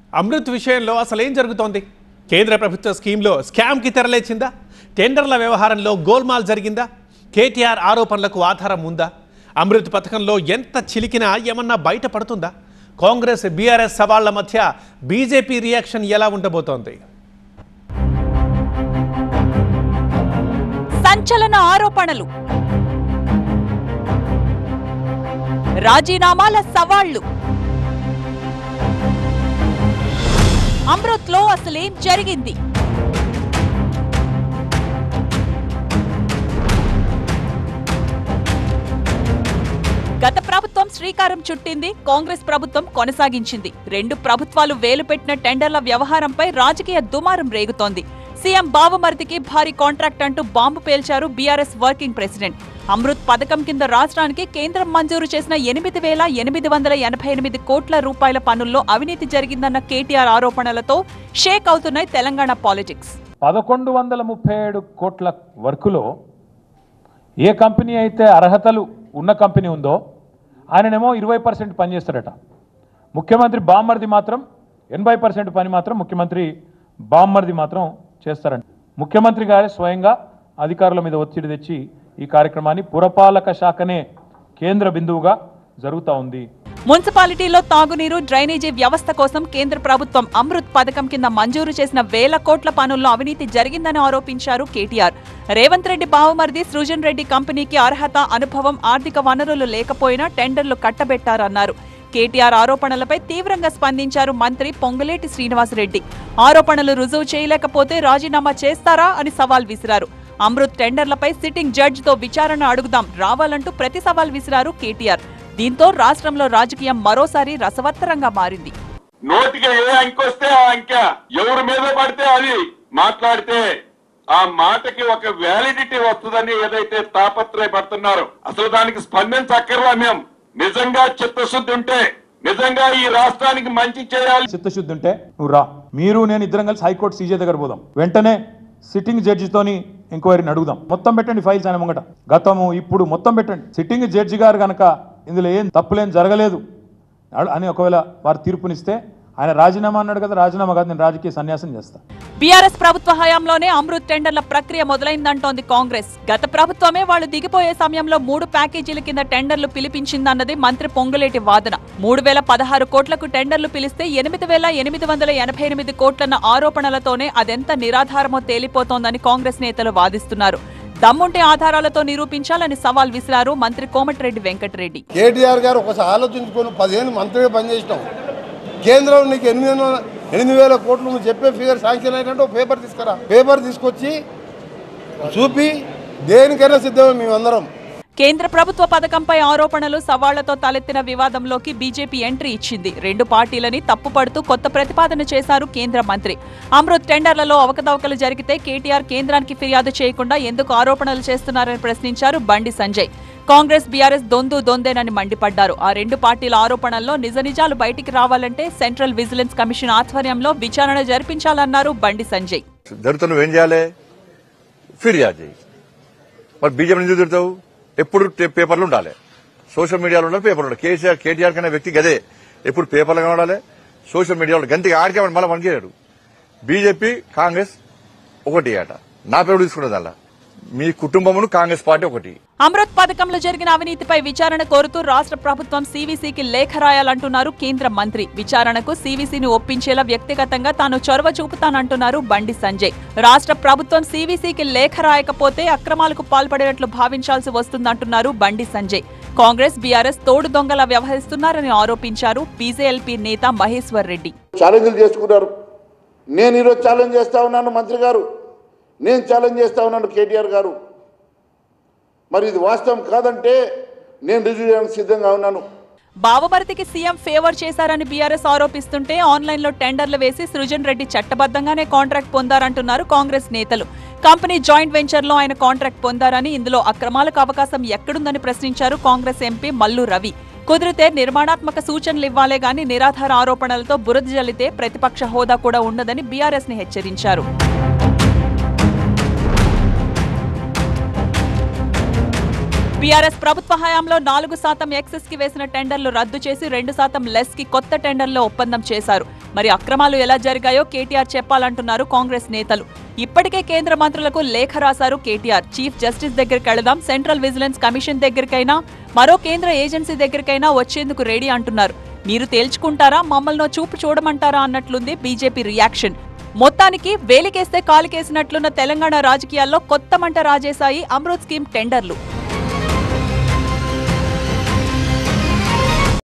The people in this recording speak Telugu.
అమృత్ విషయంలో అసలు ఏం జరుగుతోంది కేంద్ర ప్రభుత్వ స్కీమ్లో స్కామ్కి తెరలేచిందా టెండర్ల వ్యవహారంలో గోల్మాల్ జరిగిందా కేటీఆర్ ఆరోపణలకు ఆధారం ఉందా అమృత్ పథకంలో ఎంత చిలికినా ఏమన్నా బయటపడుతుందా కాంగ్రెస్ బీఆర్ఎస్ సవాళ్ల మధ్య బీజేపీ రియాక్షన్ ఎలా ఉండబోతోంది సంచలన ఆరోపణలు రాజీనామాల సవాళ్లు అమృత్లో అసలేం జరిగింది గత ప్రభుత్వం శ్రీకారం చుట్టింది కాంగ్రెస్ ప్రభుత్వం కొనసాగించింది రెండు ప్రభుత్వాలు వేలు పెట్టిన టెండర్ల వ్యవహారంపై రాజకీయ దుమారం రేగుతోంది సీఎం బావమరిదికి భారీ కాంట్రాక్ట్ అంటూ బాంబు పేల్చారు బీఆర్ఎస్ వర్కింగ్ ప్రెసిడెంట్ అమృత్ పథకం కింద రాష్ట్రానికి కేంద్రం మంజూరు చేసిన ఎనిమిది వేల ఎనిమిది వందల ఎనభై ఎనిమిది కోట్ల రూపాయల పనుల్లో అవినీతి జరిగిందన్న కేటీఆర్ ఆరోపణలతో షేక్ అవుతున్నాయి తెలంగాణ పాలిటిక్స్ పదకొండు వందల ముప్పై ఏడు కోట్ల వర్కులో ఏ కంపెనీ అయితే అర్హతలు ఉన్న కంపెనీ ఉందో ఆయననేమో ఇరవై పర్సెంట్ పనిచేస్తాడట ముఖ్యమంత్రి బామ్మర్ది మాత్రం ఎనభై పర్సెంట్ పని మాత్రం ముఖ్యమంత్రి బామ్మర్ది మాత్రం చేస్తారంట ముఖ్యమంత్రి గారే స్వయంగా అధికారుల మీద ఒత్తిడి తెచ్చి ఈ కార్యక్రమాన్ని పురపాలక శాఖనే కేంద్ర బిందువుగా జరుగుతూ ఉంది మున్సిపాలిటీలో తాగునీరు డ్రైనేజీ వ్యవస్థ కోసం కేంద్ర ప్రభుత్వం అమృత్ పథకం కింద మంజూరు చేసిన వేల కోట్ల పనుల్లో అవినీతి జరిగిందని ఆరోపించారు కేటీఆర్ రేవంత్ రెడ్డి బావమరిది సృజన్ రెడ్డి కంపెనీకి అర్హత అనుభవం ఆర్థిక వనరులు లేకపోయినా టెండర్లు కట్టబెట్టారన్నారు కేటీఆర్ ఆరోపణలపై తీవ్రంగా స్పందించారు మంత్రి పొంగులేటి శ్రీనివాసరెడ్డి ఆరోపణలు రుజువు చేయలేకపోతే రాజీనామా చేస్తారా అని సవాల్ విసిరారు అమృత్ టెండర్లపై సిట్టింగ్ జడ్జితో విచారణ అడుగుదాం రావాలంటూ ప్రతి సవాల్ విసిరారు కేటీఆర్ దీంతో రాష్ట్రంలో రాజకీయం మరోసారి రసవత్తరంగా మారింది నోటికి ఏ అంకె వస్తే ఆ అంకె ఎవరి మీద పడితే అది మాట్లాడితే ఆ మాటకి ఒక వ్యాలిడిటీ వస్తుందని ఏదైతే తాపత్రయపడుతున్నారో అసలు దానికి స్పందించక్కర్లా మేము నిజంగా చిత్తశుద్ధి ఉంటే నిజంగా ఈ రాష్ట్రానికి మంచి చేయాలి చిత్తశుద్ధి ఉంటే నువ్వు రా మీరు నేను ఇద్దరం కలిసి హైకోర్టు సీజే దగ్గర పోదాం వెంటనే సిట్టింగ్ జడ్జితోని ఎంక్వైరీని అడుగుదాం మొత్తం పెట్టండి ఫైల్స్ ఆయన ముంగట గతము ఇప్పుడు మొత్తం పెట్టండి సిట్టింగ్ జడ్జి గారు కనుక ఇందులో ఏం తప్పులేం జరగలేదు అడ- అని ఒకవేళ వారు తీర్పునిస్తే ఆయన రాజీనామా అన్నాడు కదా రాజీనామా కాదు నేను రాజకీయ సన్యాసం చేస్తా బీఆర్ఎస్ ప్రభుత్వ హయాంలోనే అమృత్ టెండర్ల ప్రక్రియ మొదలైందంటోంది కాంగ్రెస్ గత ప్రభుత్వమే వాళ్ళు దిగిపోయే సమయంలో మూడు ప్యాకేజీల కింద టెండర్లు పిలిపించిందన్నది మంత్రి పొంగులేటి వాదన మూడు వేల పదహారు కోట్లకు టెండర్లు పిలిస్తే ఎనిమిది వేల ఎనిమిది వందల ఎనభై ఎనిమిది కోట్లన్న ఆరోపణలతోనే అదెంత నిరాధారమో తేలిపోతోందని కాంగ్రెస్ నేతలు వాదిస్తున్నారు దమ్ముంటే ఆధారాలతో నిరూపించాలని సవాల్ విసిరారు మంత్రి కోమటిరెడ్డి వెంకటరెడ్డి కేటీఆర్ గారు ఒకసారి ఆలోచించుకొని పదిహేను మంత్రిగా పనిచేసినాం కేంద్రం నీకు ఎనిమిది వందల ఎనిమిది వేల కోట్లు నువ్వు చెప్పే ఫిగర్ శాంక్షన్ అయినట్టు ఒక పేపర్ తీసుకురా పేపర్ తీసుకొచ్చి చూపి దేనికైనా సిద్ధమే మేమందరం కేంద్ర ప్రభుత్వ పథకంపై ఆరోపణలు సవాళ్లతో తలెత్తిన వివాదంలోకి బీజేపీ ఎంట్రీ ఇచ్చింది రెండు పార్టీలని తప్పుపడుతూ కొత్త ప్రతిపాదన చేశారు కేంద్ర మంత్రి అమృత్ టెండర్లలో అవకతవకలు జరిగితే కేటీఆర్ కేంద్రానికి ఫిర్యాదు చేయకుండా ఎందుకు ఆరోపణలు చేస్తున్నారని ప్రశ్నించారు బండి సంజయ్ కాంగ్రెస్ బీఆర్ఎస్ దొందు దొందేనని మండిపడ్డారు ఆ రెండు పార్టీల ఆరోపణల్లో నిజ నిజాలు బయటికి రావాలంటే సెంట్రల్ విజిలెన్స్ కమిషన్ ఆధ్వర్యంలో విచారణ జరిపించాలన్నారు బండి సంజయ్ జరుగుతున్న నువ్వేం చేయాలి ఫిర్యాదు చేయి మరి బీజేపీ ఎందుకు తిడతావు ఎప్పుడు టే- పేపర్లు ఉండాలి సోషల్ మీడియాలో ఉండాలి పేపర్లు ఉండాలి కేసీఆర్ కేటీఆర్ కన్నా వ్యక్తి గదే ఎప్పుడు పేపర్లు కనబడాలి సోషల్ మీడియాలో గంతికి ఆడికే మళ్ళీ వనికేయడు బీజేపీ కాంగ్రెస్ ఒకటి అట నా పేరు తీసుకున్నది అలా మీ కుటుంబమును కాంగ్రెస్ పార్టీ ఒకటి అమృత్ పథకంలో జరిగిన అవినీతిపై విచారణ కోరుతూ రాష్ట్ర ప్రభుత్వం సీవీసీకి లేఖ రాయాలంటున్నారు కేంద్ర మంత్రి విచారణకు సీవీసీని ఒప్పించేలా వ్యక్తిగతంగా తాను చొరవ చూపుతానంటున్నారు బండి సంజయ్ రాష్ట్ర ప్రభుత్వం సీవీసీకి లేఖ రాయకపోతే అక్రమాలకు పాల్పడినట్లు భావించాల్సి వస్తుందంటున్నారు బండి సంజయ్ కాంగ్రెస్ బీఆర్ఎస్ తోడు దొంగలా వ్యవహరిస్తున్నారని ఆరోపించారు బీజేఎల్పీ నేత మహేశ్వర్ రెడ్డి ఛాలెంజ్లు చేసుకున్నారు నేను ఈరోజు ఛాలెంజ్ చేస్తా ఉన్నాను మంత్రి గారు నేను ఛాలెంజ్ చేస్తా ఉన్నాను కేటీఆర్ గారు మరి ఇది వాస్తవం కాదంటే నేను రిజీవ్ చేయడానికి సిద్ధంగా ఉన్నాను బావమరిదికి సీఎం ఫేవర్ చేశారని బీఆర్ఎస్ ఆరోపిస్తుంటే ఆన్లైన్లో టెండర్లు వేసి సృజన్ రెడ్డి చట్టబద్ధంగానే కాంట్రాక్ట్ పొందారంటున్నారు కాంగ్రెస్ నేతలు కంపెనీ జాయింట్ వెంచర్లో ఆయన కాంట్రాక్ట్ పొందారని ఇందులో అక్రమాలకు అవకాశం ఎక్కడుందని ప్రశ్నించారు కాంగ్రెస్ ఎంపీ మల్లు రవి కుదిరితే నిర్మాణాత్మక సూచనలు ఇవ్వాలే గాని నిరాధార ఆరోపణలతో బురద జల్లితే ప్రతిపక్ష హోదా కూడా ఉండదని బీఆర్ఎస్ ని హెచ్చరించారు బీఆర్ఎస్ ప్రభుత్వ హయాంలో నాలుగు శాతం ఎక్సెస్ కి వేసిన టెండర్లు రద్దు చేసి రెండు శాతం లెస్ కి కొత్త టెండర్లో ఒప్పందం చేశారు మరి అక్రమాలు ఎలా జరిగాయో కేటీఆర్ చెప్పాలంటున్నారు కాంగ్రెస్ నేతలు ఇప్పటికే కేంద్ర మంత్రులకు లేఖ రాశారు కేటీఆర్ చీఫ్ జస్టిస్ దగ్గరికి వెళదాం సెంట్రల్ విజిలెన్స్ కమిషన్ దగ్గరికైనా మరో కేంద్ర ఏజెన్సీ దగ్గరికైనా వచ్చేందుకు రెడీ అంటున్నారు మీరు తేల్చుకుంటారా మమ్మల్ని చూపు చూడమంటారా అన్నట్లుంది బీజేపీ రియాక్షన్ మొత్తానికి వేలికేస్తే కాలికేసినట్లున్న తెలంగాణ రాజకీయాల్లో కొత్త మంట రాజేశాయి అమృత్ స్కీమ్ టెండర్లు